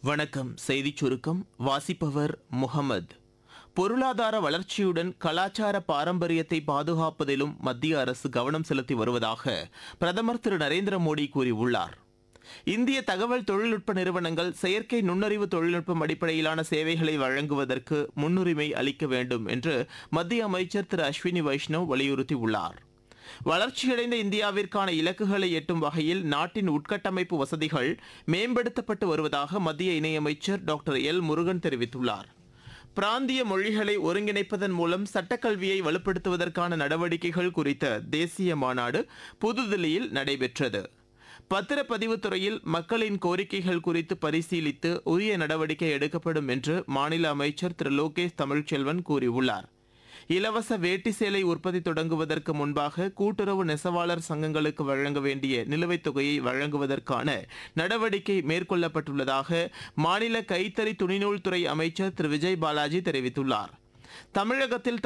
வணக்கம் செய்திச் சுருக்கம் வாசிப்பவர் முகமது பொருளாதார வளர்ச்சியுடன் கலாச்சார பாரம்பரியத்தை பாதுகாப்பதிலும் மத்திய அரசு கவனம் செலுத்தி வருவதாக பிரதமர் திரு நரேந்திர மோடி கூறியுள்ளார் இந்திய தகவல் தொழில்நுட்ப நிறுவனங்கள் செயற்கை நுண்ணறிவு தொழில்நுட்பம் அடிப்படையிலான சேவைகளை வழங்குவதற்கு முன்னுரிமை அளிக்க வேண்டும் என்று மத்திய அமைச்சர் திரு அஸ்வினி வைஷ்ணவ் வலியுறுத்தியுள்ளார் வளர்ச்சியடைந்த இந்தியாவிற்கான இலக்குகளை எட்டும் வகையில் நாட்டின் உட்கட்டமைப்பு வசதிகள் மேம்படுத்தப்பட்டு வருவதாக மத்திய இணையமைச்சர் டாக்டர் எல் முருகன் தெரிவித்துள்ளார் பிராந்திய மொழிகளை ஒருங்கிணைப்பதன் மூலம் சட்டக்கல்வியை வலுப்படுத்துவதற்கான நடவடிக்கைகள் குறித்த தேசிய மாநாடு புதுதில்லியில் நடைபெற்றது பத்திரப்பதிவுத் துறையில் மக்களின் கோரிக்கைகள் குறித்து பரிசீலித்து உரிய நடவடிக்கை எடுக்கப்படும் என்று மாநில அமைச்சர் திரு லோகேஷ் தமிழ்ச்செல்வன் கூறியுள்ளார் இலவச வேட்டி சேலை உற்பத்தி தொடங்குவதற்கு முன்பாக கூட்டுறவு நெசவாளர் சங்கங்களுக்கு வழங்க வேண்டிய நிலுவைத் தொகையை வழங்குவதற்கான நடவடிக்கை மேற்கொள்ளப்பட்டுள்ளதாக மாநில கைத்தறி துணிநூல் துறை அமைச்சர் திரு விஜய் பாலாஜி தெரிவித்துள்ளார் தமிழகத்தில்